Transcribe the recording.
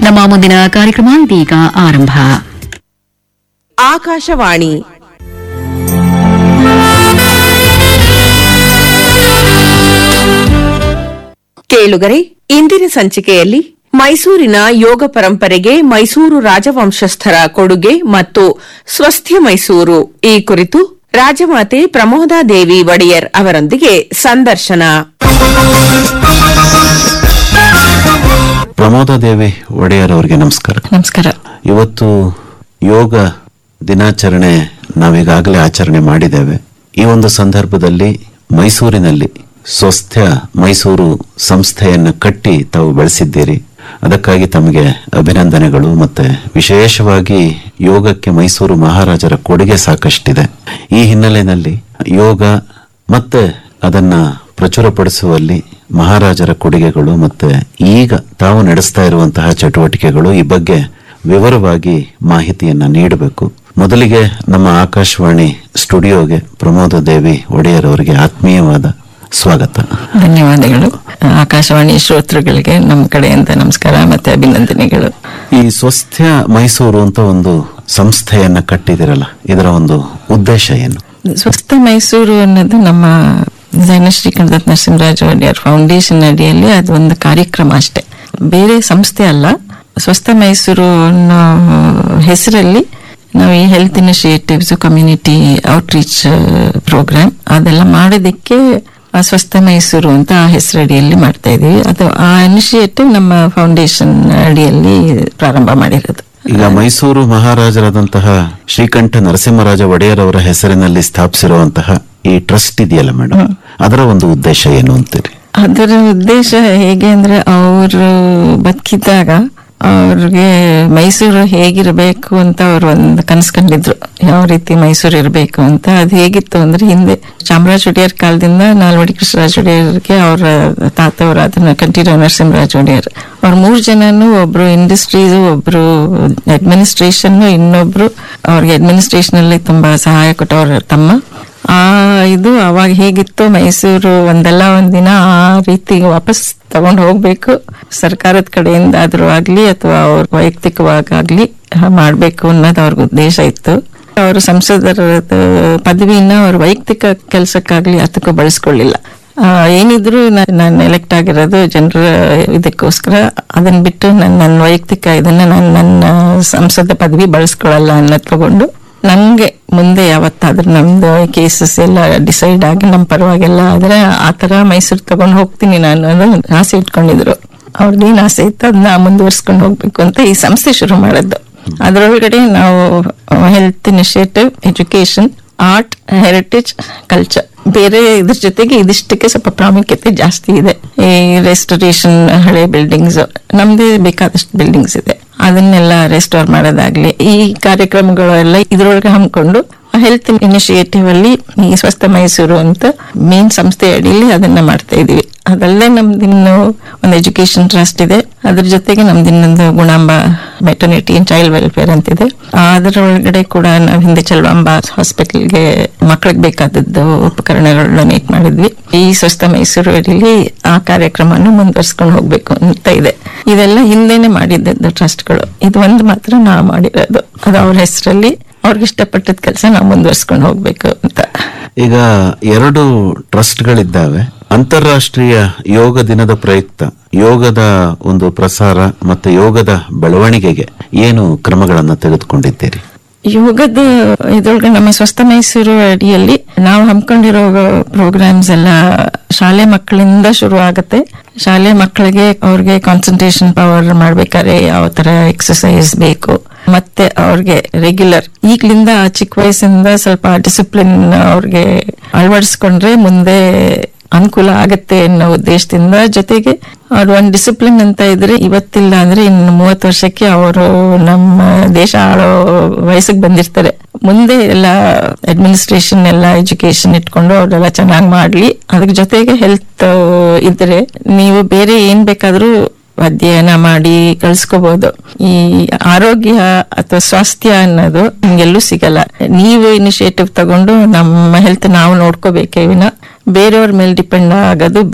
ನಮ್ಮ ಮುಂದಿನ ಕಾರ್ಯಕ್ರಮ ಇದೀಗ ಆರಂಭ ಆಕಾಶವಾಣಿ ಕೇಳುಗರೆ ಇಂದಿನ ಸಂಚಿಕೆಯಲ್ಲಿ ಮೈಸೂರಿನ ಯೋಗ ಪರಂಪರೆಗೆ ಮೈಸೂರು ರಾಜವಂಶಸ್ಥರ ಕೊಡುಗೆ ಮತ್ತು ಸ್ವಸ್ಥ್ಯ ಮೈಸೂರು ಈ ಕುರಿತು ರಾಜಮಾತೆ ಪ್ರಮೋದಾದೇವಿ ಒಡೆಯರ್ ಅವರೊಂದಿಗೆ ಸಂದರ್ಶನ ಪ್ರಮೋದಾದೇವಿ ಒಡೆಯರ್ ಅವರಿಗೆ ನಮಸ್ಕಾರ ನಮಸ್ಕಾರ ಇವತ್ತು ಯೋಗ ದಿನಾಚರಣೆ ನಾವೀಗಾಗಲೇ ಆಚರಣೆ ಮಾಡಿದ್ದೇವೆ ಈ ಒಂದು ಸಂದರ್ಭದಲ್ಲಿ ಮೈಸೂರಿನಲ್ಲಿ ಸ್ವಸ್ಥ್ಯ ಮೈಸೂರು ಸಂಸ್ಥೆಯನ್ನು ಕಟ್ಟಿ ತಾವು ಬೆಳೆಸಿದ್ದೀರಿ ಅದಕ್ಕಾಗಿ ತಮಗೆ ಅಭಿನಂದನೆಗಳು ಮತ್ತೆ ವಿಶೇಷವಾಗಿ ಯೋಗಕ್ಕೆ ಮೈಸೂರು ಮಹಾರಾಜರ ಕೊಡುಗೆ ಸಾಕಷ್ಟಿದೆ ಈ ಹಿನ್ನೆಲೆಯಲ್ಲಿ ಯೋಗ ಮತ್ತೆ ಅದನ್ನ ಪ್ರಚುರಪಡಿಸುವಲ್ಲಿ ಮಹಾರಾಜರ ಕೊಡುಗೆಗಳು ಮತ್ತೆ ಈಗ ತಾವು ನಡೆಸ್ತಾ ಇರುವಂತಹ ಚಟುವಟಿಕೆಗಳು ಈ ಬಗ್ಗೆ ವಿವರವಾಗಿ ಮಾಹಿತಿಯನ್ನ ನೀಡಬೇಕು ಮೊದಲಿಗೆ ನಮ್ಮ ಆಕಾಶವಾಣಿ ಸ್ಟುಡಿಯೋಗೆ ಪ್ರಮೋದ ದೇವಿ ಒಡೆಯರ್ ಅವರಿಗೆ ಆತ್ಮೀಯವಾದ ಸ್ವಾಗತ ಧನ್ಯವಾದಗಳು ಆಕಾಶವಾಣಿ ಶ್ರೋತೃಗಳಿಗೆ ನಮ್ಮ ಕಡೆಯಿಂದ ನಮಸ್ಕಾರ ಮತ್ತೆ ಅಭಿನಂದನೆಗಳು ಈ ಸ್ವಸ್ಥ್ಯ ಮೈಸೂರು ಅಂತ ಒಂದು ಸಂಸ್ಥೆಯನ್ನ ಕಟ್ಟಿದಿರಲ್ಲ ಇದರ ಒಂದು ಉದ್ದೇಶ ಏನು ಸ್ವಸ್ಥ ಮೈಸೂರು ಅನ್ನೋದು ನಮ್ಮ ಡಿಸೈನರ್ ಶ್ರೀಕಂಠದತ್ ನರಸಿಂಹರಾಜ ಒಡೆಯರ್ ಫೌಂಡೇಶನ್ ಅಡಿಯಲ್ಲಿ ಅದು ಒಂದು ಕಾರ್ಯಕ್ರಮ ಅಷ್ಟೇ ಬೇರೆ ಸಂಸ್ಥೆ ಅಲ್ಲ ಸ್ವಸ್ಥ ಮೈಸೂರು ಅನ್ನೋ ಹೆಸರಲ್ಲಿ ನಾವು ಈ health initiatives community outreach program ಅದೆಲ್ಲ ಮಾಡೋದಕ್ಕೆ ಆ ಸ್ವಸ್ಥ ಮೈಸೂರು ಅಂತ ಆ ಹೆಸರಡಿಯಲ್ಲಿ ಮಾಡ್ತಾ ಇದೀವಿ ಅದು ಆ ಇನಿಷಿಯೇಟಿವ್ ನಮ್ಮ ಫೌಂಡೇಶನ್ ಅಡಿಯಲ್ಲಿ ಪ್ರಾರಂಭ ಮಾಡಿರೋದು ಈಗ ಮೈಸೂರು ಮಹಾರಾಜರಾದಂತಹ ಶ್ರೀಕಂಠ ನರಸಿಂಹರಾಜ ಒಡೆಯರ್ ಅವರ ಹೆಸರಿನಲ್ಲಿ ಸ್ಥಾಪಿಸಿರುವಂತಹ ಈ ಟ್ರಸ್ಟ್ ಇದೆಯಲ್ಲ ಮೇಡಮ್ ಅದರ ಒಂದು ಉದ್ದೇಶ ಏನು ಅಂತೀರಿ ಅದರ ಉದ್ದೇಶ ಹೇಗೆ ಅಂದ್ರೆ ಅವರು ಬದುಕಿದ್ದಾಗ ಅವ್ರಿಗೆ ಮೈಸೂರು ಹೇಗಿರಬೇಕು ಅಂತ ಅವ್ರು ಒಂದು ಕನಸು ಕಂಡಿದ್ರು ಯಾವ ರೀತಿ ಮೈಸೂರು ಇರಬೇಕು ಅಂತ ಅದು ಹೇಗಿತ್ತು ಅಂದ್ರೆ ಹಿಂದೆ ಚಾಮರಾಜ ಒಡೆಯರ್ ಕಾಲದಿಂದ ನಾಲ್ವಡಿ ಕೃಷ್ಣರಾಜ ಒಡೆಯರ್ಗೆ ಅವರ ತಾತವರು ಅದನ್ನ ಕಂಠೀರವ ನರಸಿಂಹರಾಜ ಒಡೆಯರ್ ಅವ್ರ ಮೂರ್ ಜನನು ಒಬ್ರು ಇಂಡಸ್ಟ್ರೀಸ್ ಒಬ್ರು ಅಡ್ಮಿನಿಸ್ಟ್ರೇಷನ್ ಇನ್ನೊಬ್ರು ಅವ್ರಿಗೆ ಅಡ್ಮಿನಿಸ್ಟ್ರೇಷನ್ ಅಲ್ಲಿ ತುಂಬಾ ಸಹಾಯ ಕೊಟ್ಟವ್ರ ತಮ್ಮ ಆ ಇದು ಅವಾಗ ಹೇಗಿತ್ತು ಮೈಸೂರು ಒಂದಲ್ಲ ಒಂದಿನ ಆ ರೀತಿ ವಾಪಸ್ ತಗೊಂಡು ಹೋಗ್ಬೇಕು ಸರ್ಕಾರದ ಕಡೆಯಿಂದ ಆದ್ರೂ ಆಗ್ಲಿ ಅಥವಾ ಅವ್ರ ವೈಯಕ್ತಿಕವಾಗ್ಲಿ ಮಾಡ್ಬೇಕು ಅನ್ನೋದು ಅವ್ರಿಗೆ ಉದ್ದೇಶ ಇತ್ತು ಅವರು ಸಂಸದರ ಪದವಿನ ಅವ್ರ ವೈಯಕ್ತಿಕ ಕೆಲಸಕ್ಕಾಗ್ಲಿ ಅದಕ್ಕೂ ಬಳಸ್ಕೊಳ್ಳಿಲ್ಲ ಆ, ಏನಿದ್ರು ನಾನು ಎಲೆಕ್ಟ್ ಆಗಿರೋದು ಜನರ ಇದಕ್ಕೋಸ್ಕರ ಅದನ್ನ ಬಿಟ್ಟು ನನ್ನ ನನ್ನ ವೈಯಕ್ತಿಕ ಇದನ್ನ ನಾನು ನನ್ನ ಸಂಸದ ಪದವಿ ಬಳಸ್ಕೊಳ್ಳಲ್ಲ ಅನ್ನೋದು ತಗೊಂಡು ನಂಗೆ ಮುಂದೆ ಯಾವತ್ತಾದ್ರೂ ನಮ್ದು ಕೇಸಸ್ ಎಲ್ಲ ಡಿಸೈಡ್ ಆಗಿ ನಮ್ಮ ಪರವಾಗೆಲ್ಲ ಆದ್ರೆ ಆ ತರ ಮೈಸೂರು ತಗೊಂಡು ಹೋಗ್ತೀನಿ ನಾನು ಅನ್ನೋ ಆಸೆ ಇಟ್ಕೊಂಡಿದ್ರು ಅವ್ರದ್ದೇನು ಆಸೆ ಇತ್ತು ಅದನ್ನ ಮುಂದುವರ್ಸ್ಕೊಂಡು ಹೋಗ್ಬೇಕು ಅಂತ ಈ ಸಂಸ್ಥೆ ಶುರು ಮಾಡಿದ್ದು ಅದರೊಳಗಡೆ ನಾವು health initiative education art heritage culture ಬೇರೆ ಇದ್ರ ಜೊತೆಗೆ ಇದಿಷ್ಟಕ್ಕೆ ಸ್ವಲ್ಪ ಪ್ರಾಮುಖ್ಯತೆ ಜಾಸ್ತಿ ಇದೆ ಈ ರೆಸ್ಟೋರೇಷನ್ ಹಳೆ ಬಿಲ್ಡಿಂಗ್ಸ್ ನಮ್ದೇ ಬೇಕಾದಷ್ಟು ಬಿಲ್ಡಿಂಗ್ಸ್ ಇದೆ ಅದನ್ನೆಲ್ಲ ರೆಸ್ಟೋರ್ ಮಾಡೋದಾಗ್ಲಿ ಈ ಕಾರ್ಯಕ್ರಮಗಳೆಲ್ಲ ಇದ್ರೊಳಗೆ ಹಮ್ಮಿಕೊಂಡು ಹೆಲ್ತ್ ಇನಿಷಿಯೇಟಿವ್ ಅಲ್ಲಿ ಈ ಸ್ವಸ್ಥ ಮೈಸೂರು ಅಂತ ಮೇನ್ ಸಂಸ್ಥೆ ಅಡಿಯಲ್ಲಿ ಅದನ್ನ ಮಾಡ್ತಾ ಇದೀವಿ ಅದಲ್ಲದೆ ನಮ್ದಿನ್ನು ಒಂದು ಎಜುಕೇಶನ್ ಟ್ರಸ್ಟ್ ಇದೆ ಅದ್ರ ಜೊತೆಗೆ ನಮ್ದು ಇನ್ನೊಂದು Gunamba maternity and child welfare ಅಂತಿದೆ ಅದರೊಳಗಡೆ ಕೂಡ ನಾವು ಹಿಂದೆ ಚಲವಾಂಬ ಹಾಸ್ಪಿಟಲ್ಗೆ ಮಕ್ಕಳಿಗೆ ಬೇಕಾದದ್ದು ಉಪಕರಣಗಳು ಡೊನೇಟ್ ಮಾಡಿದ್ವಿ ಈ ಸ್ವಸ್ಥ ಮೈಸೂರು ಅಡಿಯಲ್ಲಿ ಆ ಕಾರ್ಯಕ್ರಮವನ್ನು ಮುಂದುವರ್ಸ್ಕೊಂಡು ಹೋಗ್ಬೇಕು ಅಂತ ಇದೆ ಇದೆಲ್ಲ ಹಿಂದೆನೆ ಮಾಡಿದ್ದದ್ದು ಟ್ರಸ್ಟ್ಗಳು ಇದು ಒಂದು ಮಾತ್ರ ನಾವು ಮಾಡಿರೋದು ಅದು ಅವ್ರ ಹೆಸರಲ್ಲಿ ಅವ್ರಿಗೆ ಇಷ್ಟಪಟ್ಟದ ಕೆಲಸ ನಾವು ಮುಂದುವರ್ಸ್ಕೊಂಡು ಹೋಗ್ಬೇಕು ಅಂತ ಈಗ ಎರಡು ಟ್ರಸ್ಟ್ಗಳಿದ್ದಾವೆ ಅಂತಾರಾಷ್ಟ್ರೀಯ ಯೋಗ ದಿನದ ಪ್ರಯುಕ್ತ ಯೋಗದ ಒಂದು ಪ್ರಸಾರ ಮತ್ತೆ ಯೋಗದ ಬೆಳವಣಿಗೆಗೆ ಏನು ಕ್ರಮಗಳನ್ನ ತೆಗೆದುಕೊಂಡಿದ್ದೀರಿ ಯೋಗದ ಇದ್ರೊಳಗೆ ನಮ್ಮ ಸ್ವಸ್ಥ ಮೈಸೂರು ಅಡಿಯಲ್ಲಿ ನಾವು ಹಮ್ಮಿಕೊಂಡಿರೋ ಪ್ರೋಗ್ರಾಮ್ಸ್ ಎಲ್ಲ ಶಾಲೆ ಮಕ್ಕಳಿಂದ ಶುರು ಆಗುತ್ತೆ ಶಾಲೆ ಮಕ್ಕಳಿಗೆ ಅವ್ರಿಗೆ ಕಾನ್ಸಂಟ್ರೇಷನ್ ಪವರ್ ಮಾಡ್ಬೇಕಾದ್ರೆ ಯಾವ ತರ ಎಕ್ಸಸೈಸ್ ಬೇಕು ಮತ್ತೆ ಅವ್ರಿಗೆ ರೆಗ್ಯುಲರ್ ಈಗ್ಲಿಂದ ಚಿಕ್ಕ ವಯಸ್ಸಿಂದ ಸ್ವಲ್ಪ ಡಿಸಿಪ್ಲಿನ್ ಅವ್ರಿಗೆ ಅಳವಡಿಸ್ಕೊಂಡ್ರೆ ಮುಂದೆ ಅನುಕೂಲ ಆಗತ್ತೆ ಅನ್ನೋ ಉದ್ದೇಶದಿಂದ ಜೊತೆಗೆ ಅವ್ರು ಒಂದ್ ಡಿಸಿಪ್ಲಿನ್ ಅಂತ ಇದ್ರೆ ಇವತ್ತಿಲ್ಲ ಅಂದ್ರೆ ಇನ್ನು ಮೂವತ್ತು ವರ್ಷಕ್ಕೆ ಅವರು ನಮ್ಮ ದೇಶ ಆಳೋ ವಯಸ್ಸಿಗೆ ಬಂದಿರ್ತಾರೆ ಮುಂದೆ ಎಲ್ಲ ಅಡ್ಮಿನಿಸ್ಟ್ರೇಷನ್ ಎಲ್ಲ ಎಜುಕೇಶನ್ ಇಟ್ಕೊಂಡು ಅವರೆಲ್ಲ ಚೆನ್ನಾಗಿ ಮಾಡ್ಲಿ ಅದ್ರ ಜೊತೆಗೆ ಹೆಲ್ತ್ ಇದ್ರೆ ನೀವು ಬೇರೆ ಏನ್ ಬೇಕಾದ್ರೂ ಅಧ್ಯಯನ ಮಾಡಿ ಕಳ್ಸ್ಕೋಬಹುದು ಈ ಆರೋಗ್ಯ ಅಥವಾ ಸ್ವಾಸ್ಥ್ಯ ಅನ್ನೋದು ನಿಮ್ಗೆಲ್ಲೂ ಸಿಗಲ್ಲ ನೀವು ಇನಿಷಿಯೇಟಿವ್ ತಗೊಂಡು ನಮ್ಮ ಹೆಲ್ತ್ ನಾವು ನೋಡ್ಕೋಬೇಕೇ ವಿನ ಬೇರೆಯವ್ರ ಮೇಲೆ ಡಿಪೆಂಡ್ ಆಗೋದು